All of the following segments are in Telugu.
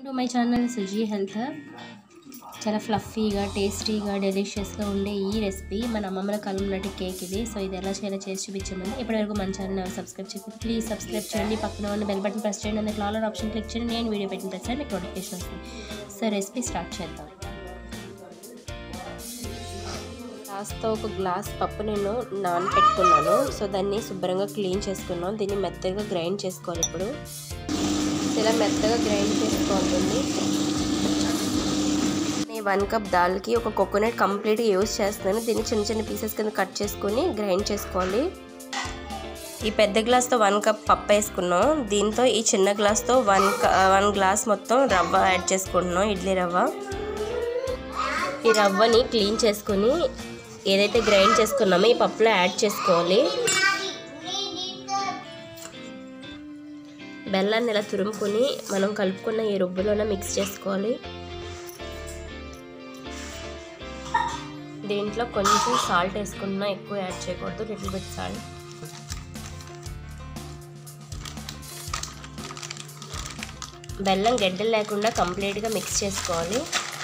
to my channel Suji health చాలా ఫ్లఫీగా టేస్టీగా డెలిషియస్గా ఉండే ఈ రెసిపీ మన అమ్మమ్మల కాలం నాటి కేక్ ఇది సో ఇది ఎలా చేయాలో చేసి చూపించామని ఇప్పటివరకు మన ఛానల్ ఎవరు సబ్స్క్రైబ్ చేయకపోతే ప్లీజ్ సబ్స్క్రైబ్ చేయండి పక్కన ఉన్న బెల్ బటన్ ప్రెస్ చేయండి అందులో ఆల్ ఆప్షన్ క్లిక్ చేయండి నేను వీడియో పెట్టిన ప్రతిసారి మీకు నోటిఫికేషన్ వస్తుంది సో రెసిపీ స్టార్ట్ చేద్దాం కాస్త ఒక గ్లాస్ పప్పు నేను నానబెట్టుకున్నాను సో దాన్ని శుభ్రంగా క్లీన్ చేసుకున్నాను దీన్ని మెత్తగా గ్రైండ్ చేసుకోవాలి ఇప్పుడు ఇలా మెత్తగా గ్రైండ్ చేసుకోవాలి నేను వన్ కప్ దాల్కి ఒక కోకోనట్ కంప్లీట్గా యూస్ చేస్తున్నాను దీన్ని చిన్న చిన్న పీసెస్ కింద కట్ చేసుకొని గ్రైండ్ చేసుకోవాలి ఈ పెద్ద గ్లాస్తో వన్ కప్ పప్పు వేసుకున్నాం దీంతో ఈ చిన్న గ్లాస్తో వన్ వన్ గ్లాస్ మొత్తం రవ్వ యాడ్ చేసుకుంటున్నాం ఇడ్లీ రవ్వ ఈ రవ్వని క్లీన్ చేసుకొని ఏదైతే గ్రైండ్ చేసుకున్నామో ఈ పప్పులో యాడ్ చేసుకోవాలి బెల్లాన్ని ఇలా తురుముకొని మనం కలుపుకున్న ఈ రుబ్బులోనే మిక్స్ చేసుకోవాలి దీంట్లో కొంచెం సాల్ట్ వేసుకున్నా ఎక్కువ యాడ్ చేయకూడదు లిటిల్ బిట్ సాల్ట్ బెల్లం గడ్డలు లేకుండా కంప్లీట్గా మిక్స్ చేసుకోవాలి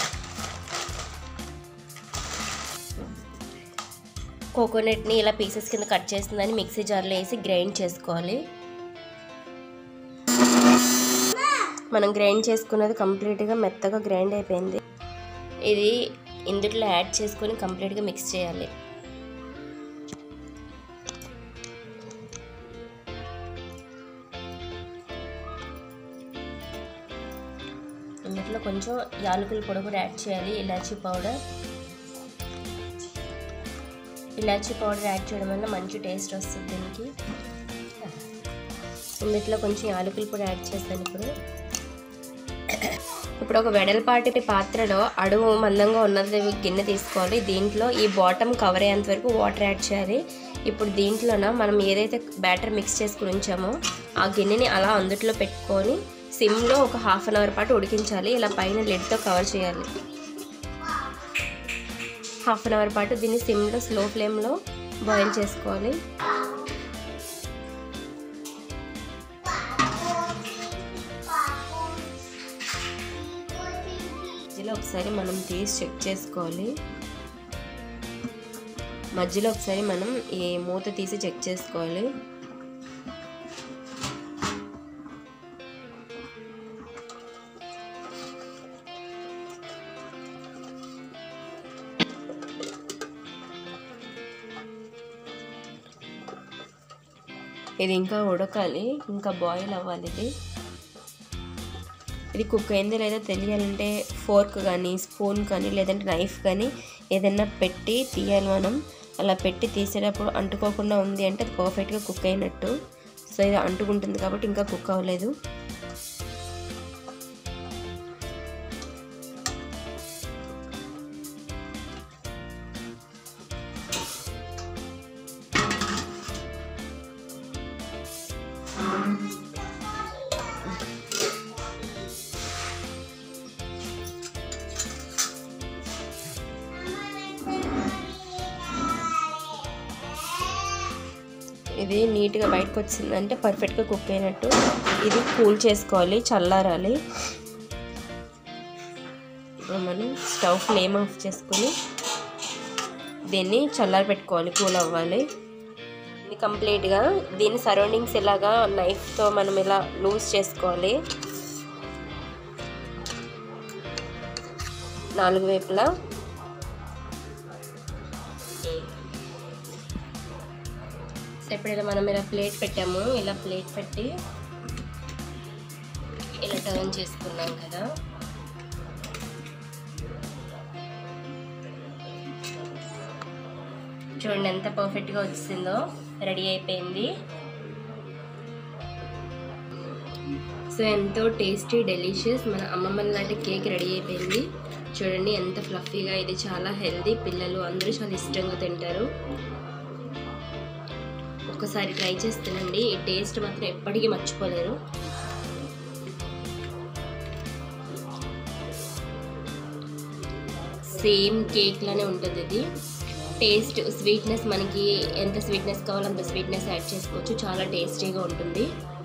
కోకోనట్ని ఇలా పీసెస్ కింద కట్ చేసిందని మిక్సీ జార్లో వేసి గ్రైండ్ చేసుకోవాలి మనం గ్రైండ్ చేసుకున్నది కంప్లీట్గా మెత్తగా గ్రైండ్ అయిపోయింది ఇది ఇందులో యాడ్ చేసుకొని కంప్లీట్గా మిక్స్ చేయాలి ఇందులో కొంచెం యాలకుల పొడి కూడా యాడ్ చేయాలి ఇలాచీ పౌడర్ ఇలాచీ పౌడర్ యాడ్ చేయడం వల్ల మంచి టేస్ట్ వస్తుంది దీనికి ఇందులో కొంచెం యాలకుల పొడి యాడ్ చేస్తాను ఇప్పుడు ఇప్పుడు ఒక వెడల్పాటి పాత్రలో అడుగు మందంగా ఉన్నది గిన్నె తీసుకోవాలి దీంట్లో ఈ బాటమ్ కవర్ అయ్యేంత వరకు వాటర్ యాడ్ చేయాలి ఇప్పుడు దీంట్లోన మనం ఏదైతే బ్యాటర్ మిక్స్ చేసుకుని ఉంచామో ఆ గిన్నెని అలా అందుట్లో పెట్టుకొని సిమ్లో ఒక హాఫ్ అన్ అవర్ పాటు ఉడికించాలి ఇలా పైన లిడ్తో కవర్ చేయాలి హాఫ్ అన్ అవర్ పాటు దీన్ని సిమ్లో స్లో ఫ్లేమ్లో బాయిల్ చేసుకోవాలి మధ్యలో ఒకసారి మనం తీసి చెక్ చేసుకోవాలి మధ్యలో ఒకసారి మనం ఈ మూత తీసి చెక్ చేసుకోవాలి ఇది ఇంకా ఉడకాలి ఇంకా బాయిల్ అవ్వాలి ఇది ఇది కుక్ అయింది లేదా తెలియాలంటే ఫోర్క్ కానీ స్పూన్ కానీ లేదంటే నైఫ్ కానీ ఏదైనా పెట్టి తీయాలి మనం అలా పెట్టి తీసేటప్పుడు అంటుకోకుండా ఉంది అంటే అది పర్ఫెక్ట్గా కుక్ అయినట్టు సో ఇది అంటుకుంటుంది కాబట్టి ఇంకా కుక్ అవ్వలేదు ఇది నీట్గా బయటకు వచ్చిందంటే పర్ఫెక్ట్గా కుక్ అయినట్టు ఇది కూల్ చేసుకోవాలి చల్లారాలి మనం స్టవ్ ఫ్లేమ్ ఆఫ్ చేసుకుని దీన్ని చల్లారి పెట్టుకోవాలి కూల్ అవ్వాలి ఇది కంప్లీట్గా దీని సరౌండింగ్స్ ఇలాగా నైఫ్తో మనం ఇలా లూజ్ చేసుకోవాలి నాలుగు వైపులా ఇప్పుడు ఇలా మనం ఇలా ప్లేట్ పెట్టాము ఇలా ప్లేట్ పెట్టి ఇలా టర్న్ చేసుకున్నాం కదా చూడండి ఎంత పర్ఫెక్ట్గా వచ్చిందో రెడీ అయిపోయింది సో ఎంతో టేస్టీ డెలిషియస్ మన అమ్మమ్మ లాంటి కేక్ రెడీ అయిపోయింది చూడండి ఎంత ఫ్లఫీగా ఇది చాలా హెల్దీ పిల్లలు అందరూ చాలా ఇష్టంగా తింటారు ఒక్కసారి ట్రై చేస్తానండి ఈ టేస్ట్ మాత్రం ఎప్పటికీ మర్చిపోలేరు సేమ్ కేక్లానే ఉంటుంది ఇది టేస్ట్ స్వీట్నెస్ మనకి ఎంత స్వీట్నెస్ కావాలో అంత స్వీట్నెస్ యాడ్ చేసుకోవచ్చు చాలా టేస్టీగా ఉంటుంది